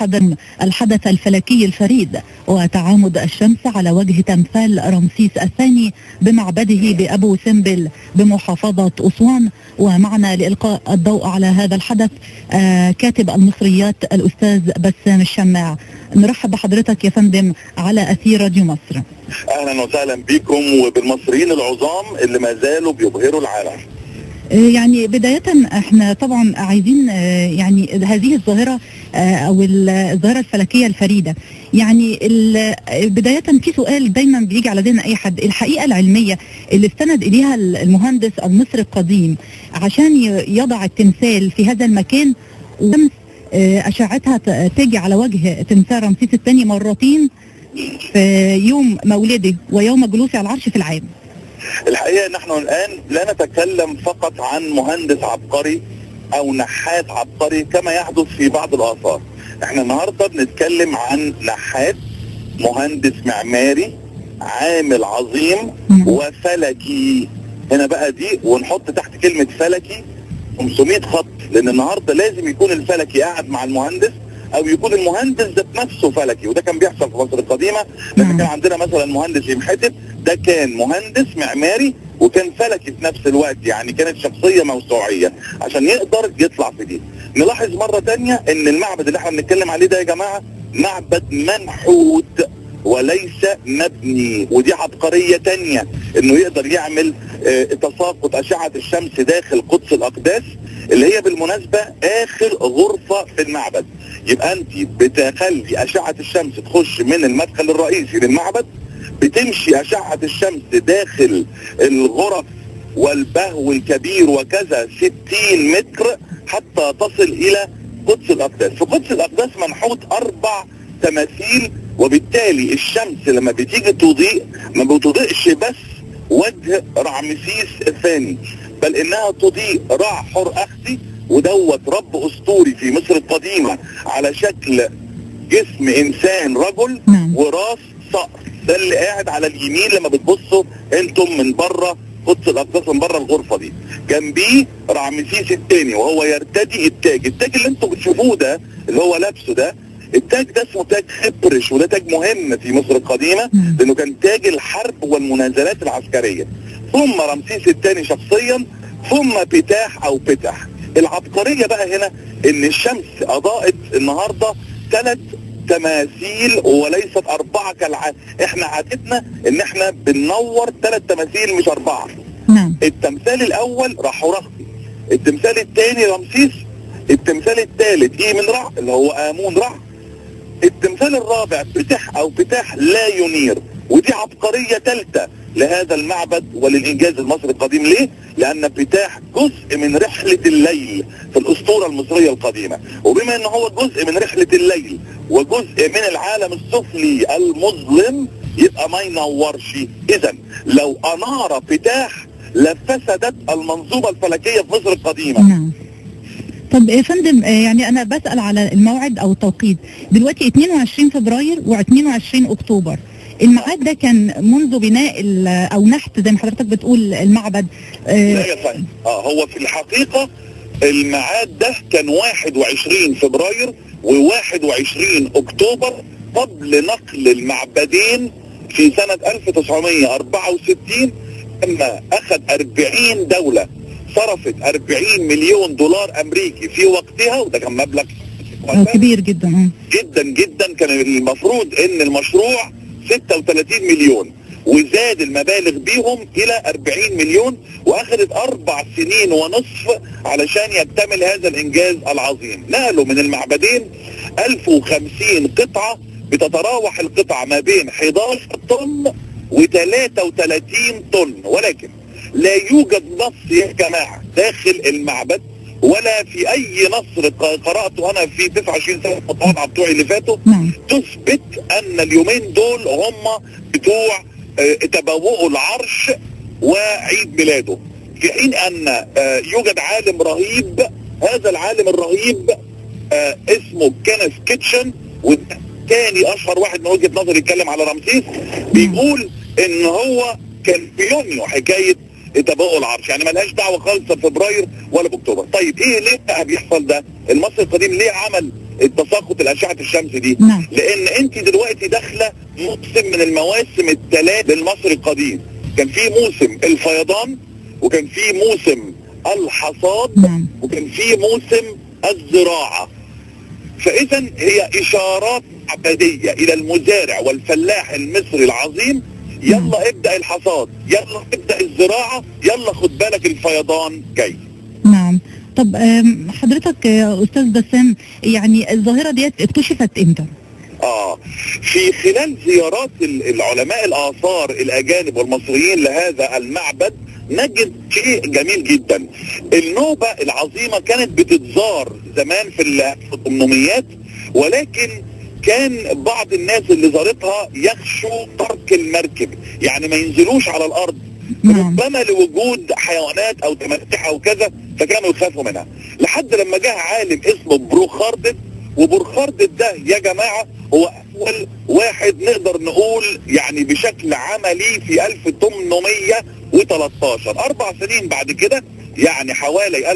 حضن الحدث الفلكي الفريد وتعامد الشمس على وجه تمثال رمسيس الثاني بمعبده بأبو سمبل بمحافظة أسوان ومعنا لإلقاء الضوء على هذا الحدث آه كاتب المصريات الأستاذ بسام الشماع نرحب بحضرتك يا فندم على أثير راديو مصر اهلا وسهلا بكم وبالمصريين العظام اللي ما زالوا بيبهروا العالم يعني بداية احنا طبعا عايزين يعني هذه الظاهرة او الظاهرة الفلكية الفريدة يعني بداية في سؤال دايما بيجي على ذهن اي حد الحقيقة العلمية اللي استند اليها المهندس المصري القديم عشان يضع التمثال في هذا المكان وشمس اشعتها تيجي على وجه تمثال رمسيس الثاني مرتين في يوم مولده ويوم جلوسه على العرش في العام الحقيقه نحن الان لا نتكلم فقط عن مهندس عبقري او نحات عبقري كما يحدث في بعض الاثار احنا النهارده بنتكلم عن نحات مهندس معماري عامل عظيم وفلكي هنا بقى دي ونحط تحت كلمه فلكي 500 خط لان النهارده لازم يكون الفلكي قاعد مع المهندس او يكون المهندس ذات نفسه فلكي وده كان بيحصل في مصر القديمه لما كان عندنا مثلا مهندس يمحتب ده كان مهندس معماري وكان فلكي في نفس الوقت يعني كانت شخصيه موسوعيه عشان يقدر يطلع في دي نلاحظ مره تانية ان المعبد اللي احنا بنتكلم عليه ده يا جماعه معبد منحوت وليس مبني ودي عبقريه تانية انه يقدر يعمل اه تساقط اشعه الشمس داخل قدس الاقداس اللي هي بالمناسبه اخر غرفه في المعبد يبقى انت بتخلي اشعه الشمس تخش من المدخل الرئيسي للمعبد بتمشي اشعه الشمس داخل الغرف والبهو الكبير وكذا 60 متر حتى تصل الى قدس الاقداس في قدس الاقداس منحوت اربع تماثيل وبالتالي الشمس لما بتيجي تضيء ما بتضيئش بس وجه رعمسيس الثاني بل انها تضيء رع حر اختي ودوت رب اسطوري في مصر القديمه على شكل جسم انسان رجل وراس صقر ده اللي قاعد على اليمين لما بتبصوا انتم من بره قدس الاقداس من بره الغرفه دي جنبيه رعمسيس الثاني وهو يرتدي التاج التاج اللي انتم بتشوفوه ده اللي هو لابسه ده التاج ده اسمه تاج خبرش وده تاج مهم في مصر القديمه لانه كان تاج الحرب والمنازلات العسكريه ثم رمسيس الثاني شخصيا ثم بتاح او بتح العبقريه بقى هنا ان الشمس اضاءت النهارده ثلاث تماثيل وليست اربعه كالعاده احنا عادتنا ان احنا بننور ثلاث تماثيل مش اربعه نعم التمثال الاول راح رخصي التمثال الثاني رمسيس التمثال الثالث ايه من رع اللي هو امون رع التمثال الرابع بتح او بتاح لا ينير ودي عبقريه ثالثه لهذا المعبد وللانجاز المصري القديم ليه؟ لان بتاح جزء من رحله الليل في الاسطوره المصريه القديمه وبما ان هو جزء من رحله الليل وجزء من العالم السفلي المظلم يبقى ما ينورش اذا لو انار بتاح لفسدت المنظومه الفلكيه في مصر القديمه نعم طب يا فندم يعني انا بسال على الموعد او التوقيت دلوقتي 22 فبراير و22 اكتوبر الميعاد ده كان منذ بناء او نحت زي ما حضرتك بتقول المعبد لا يا فندم اه هو في الحقيقه الميعاد ده كان 21 فبراير و21 اكتوبر قبل نقل المعبدين في سنه 1964 لما اخذ 40 دوله صرفت 40 مليون دولار امريكي في وقتها وده كان مبلغ كبير جدا جدا جدا كان المفروض ان المشروع 36 مليون وزاد المبالغ بيهم الى 40 مليون واخذت اربع سنين ونصف علشان يكتمل هذا الانجاز العظيم نقلوا من المعبدين 1050 قطعة بتتراوح القطعة ما بين 11 طن و33 طن ولكن لا يوجد نص يا جماعة داخل المعبد ولا في اي نصر قرأته انا في 29 سنة المطالعة بتوعي اللي فاتوا تثبت ان اليومين دول هم بتوع تبوؤوا العرش وعيد ميلاده في حين ان يوجد عالم رهيب هذا العالم الرهيب اسمه كينيث كيتشن والتاني اشهر واحد من وجهة نظري يتكلم على رمسيس بيقول ان هو كان في يونيو حكايه تبوء العرش يعني ملهاش دعوه خالص بفبراير ولا باكتوبر طيب ايه ليه بقى بيحصل ده المصري القديم ليه عمل التساقط الاشعه الشمس دي نعم لان انت دلوقتي داخله موسم من المواسم الثلاث للمصري القديم كان في موسم الفيضان وكان في موسم الحصاد نعم وكان في موسم الزراعه فاذا هي اشارات عبديه الى المزارع والفلاح المصري العظيم يلا ابدا الحصاد يلا ابدا الزراعه يلا خد بالك الفيضان جاي نعم طب آم، حضرتك يا استاذ بسام يعني الظاهره ديت اكتشفت امتى؟ اه في خلال زيارات ال- العلماء الاثار الاجانب والمصريين لهذا المعبد نجد شيء جميل جدا النوبه العظيمه كانت بتتزار زمان في ال 1800 ولكن كان بعض الناس اللي زارتها يخشوا ترك المركب يعني ما ينزلوش على الارض نعم ربما لوجود حيوانات او تماسيح او كذا فكانوا يخافوا منها لحد لما جه عالم اسمه بروخاردت وبروخاردت ده يا جماعه هو اول واحد نقدر نقول يعني بشكل عملي في 1813 اربع سنين بعد كده يعني حوالي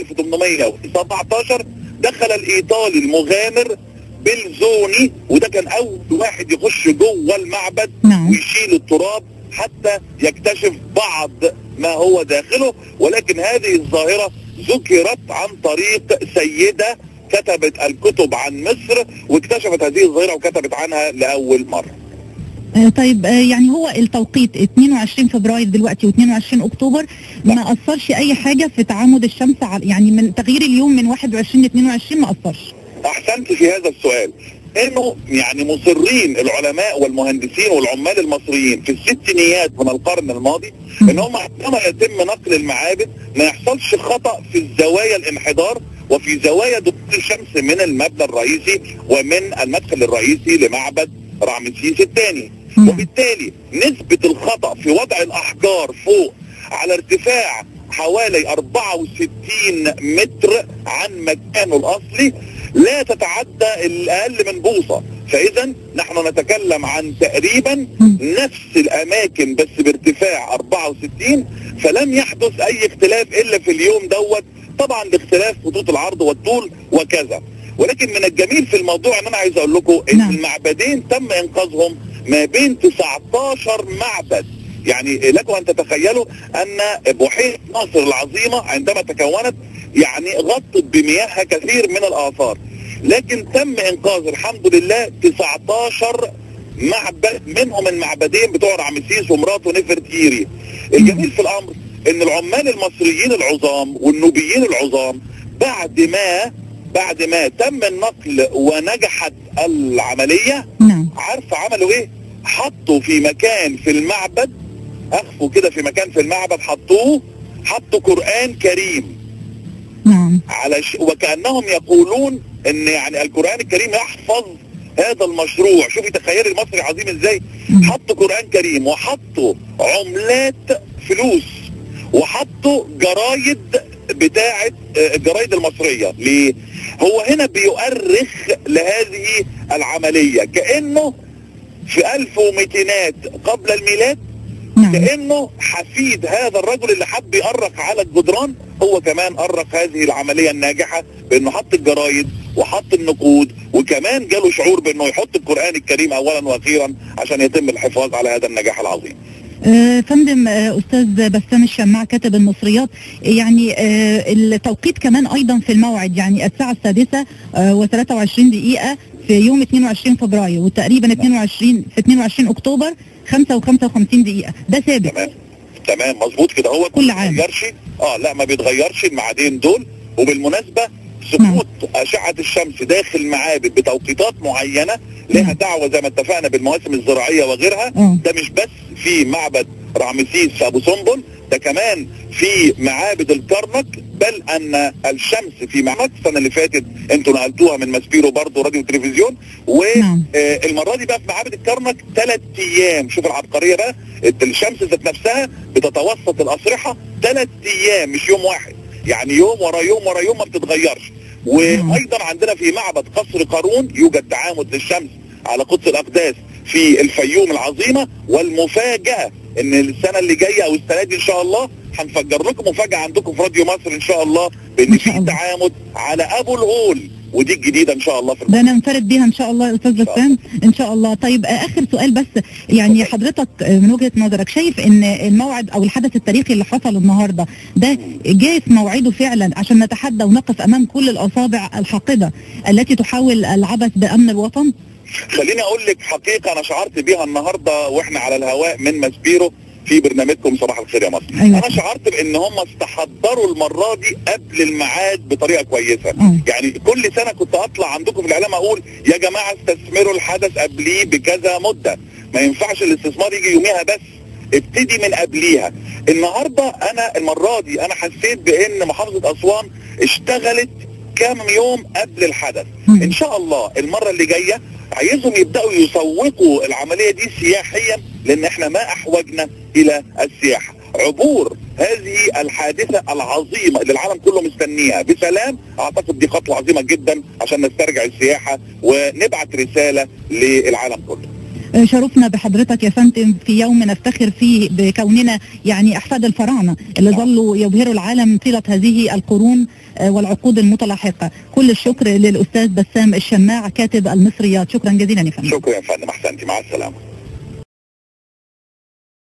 1817 دخل الايطالي المغامر بلزوني وده كان اول واحد يخش جوه المعبد نعم ويشيل التراب حتى يكتشف بعض ما هو داخله ولكن هذه الظاهرة ذكرت عن طريق سيدة كتبت الكتب عن مصر واكتشفت هذه الظاهرة وكتبت عنها لأول مرة آه، طيب آه، يعني هو التوقيت 22 فبراير دلوقتي و22 اكتوبر ما اثرش اي حاجه في تعامد الشمس على يعني من تغيير اليوم من 21 ل 22 ما اثرش احسنت في هذا السؤال انه يعني مصرين العلماء والمهندسين والعمال المصريين في الستينيات من القرن الماضي ان هم عندما يتم نقل المعابد ما يحصلش خطا في الزوايا الانحدار وفي زوايا دخول الشمس من المبنى الرئيسي ومن المدخل الرئيسي لمعبد رامسيس الثاني مم. وبالتالي نسبة الخطأ في وضع الأحجار فوق على ارتفاع حوالي 64 متر عن مكانه الأصلي لا تتعدى الأقل من بوصة فإذا نحن نتكلم عن تقريبا مم. نفس الأماكن بس بارتفاع 64 فلم يحدث أي اختلاف إلا في اليوم دوت طبعا لاختلاف خطوط العرض والطول وكذا ولكن من الجميل في الموضوع ان انا عايز اقول لكم ان نعم. المعبدين تم انقاذهم ما بين 19 معبد يعني لكم ان تتخيلوا ان بحيره مصر العظيمه عندما تكونت يعني غطت بمياهها كثير من الاثار لكن تم انقاذ الحمد لله 19 معبد منهم المعبدين بتوع رمسيس ومراته نفرتيري الجميل في الامر ان العمال المصريين العظام والنوبيين العظام بعد ما بعد ما تم النقل ونجحت العمليه نعم عارفه عملوا ايه؟ حطوا في مكان في المعبد اخفوا كده في مكان في المعبد حطوه حطوا قران كريم نعم على ش... وكانهم يقولون ان يعني القران الكريم يحفظ هذا المشروع شوفي تخيلي المصري عظيم ازاي مم. حطوا قران كريم وحطوا عملات فلوس وحطوا جرايد بتاعه آه، الجرايد المصريه ليه هو هنا بيؤرخ لهذه العمليه كانه في 1200 قبل الميلاد نعم كانه حفيد هذا الرجل اللي حب يأرق على الجدران هو كمان أرق هذه العمليه الناجحه بانه حط الجرايد وحط النقود وكمان جاله شعور بانه يحط القران الكريم اولا واخيرا عشان يتم الحفاظ على هذا النجاح العظيم. آه، فندم آه، استاذ بسام الشماع كاتب المصريات يعني آه، التوقيت كمان ايضا في الموعد يعني الساعه السادسه و23 دقيقه في يوم 22 فبراير وتقريبا 22 في 22 اكتوبر 5 و55 دقيقه ده ثابت تمام تمام مظبوط كده هو كل ما عام. بيتغيرش اه لا ما بيتغيرش الميعادين دول وبالمناسبه سقوط اشعه الشمس داخل معابد بتوقيتات معينه لها نعم. دعوه زي ما اتفقنا بالمواسم الزراعيه وغيرها اه ده مش بس في معبد رامسيس في ابو سمبل ده كمان في معابد الكرنك بل ان الشمس في معبد السنه اللي فاتت انتوا نقلتوها من ماسبيرو برضه راديو وتلفزيون نعم. والمره دي بقى في معابد الكرنك ثلاث ايام شوف العبقريه بقى الشمس ذات نفسها بتتوسط الاصرحه ثلاث ايام مش يوم واحد يعني يوم ورا يوم ورا يوم ما بتتغيرش وايضا عندنا في معبد قصر قارون يوجد تعامد للشمس على قدس الاقداس في الفيوم العظيمه والمفاجاه ان السنه اللي جايه او السنه دي ان شاء الله هنفجر لكم مفاجاه عندكم في راديو مصر ان شاء الله بان إن شاء في الله. تعامد على ابو الهول ودي الجديده ان شاء الله في ده ننفرد بيها ان شاء الله يا استاذ إن شاء بسام ان شاء الله طيب آه، اخر سؤال بس يعني حضرتك آه، من وجهه نظرك شايف ان الموعد او الحدث التاريخي اللي حصل النهارده ده جاي في موعده فعلا عشان نتحدى ونقف امام كل الاصابع الحاقده التي تحاول العبث بامن الوطن خليني اقول لك حقيقه انا شعرت بيها النهارده واحنا على الهواء من ماسبيرو في برنامجكم صباح الخير يا مصر أيوة. انا شعرت بان هم استحضروا المره دي قبل الميعاد بطريقه كويسه آه. يعني كل سنه كنت اطلع عندكم في الاعلام اقول يا جماعه استثمروا الحدث قبليه بكذا مده ما ينفعش الاستثمار يجي يوميها بس ابتدي من قبليها النهارده انا المره دي انا حسيت بان محافظه اسوان اشتغلت كام يوم قبل الحدث مم. ان شاء الله المره اللي جايه عايزهم يبداوا يسوقوا العمليه دي سياحيا لان احنا ما احوجنا الى السياحه عبور هذه الحادثه العظيمه اللي العالم كله مستنيها بسلام اعتقد دي خطوه عظيمه جدا عشان نسترجع السياحه ونبعت رساله للعالم كله آه، شرفنا بحضرتك يا فندم في يوم نفتخر فيه بكوننا يعني احفاد الفراعنه اللي نعم. ظلوا يبهروا العالم طيله هذه القرون آه، والعقود المتلاحقه كل الشكر للاستاذ بسام الشماع كاتب المصريات شكرا جزيلا يا فندم شكرا يا فندم احسنتي مع السلامه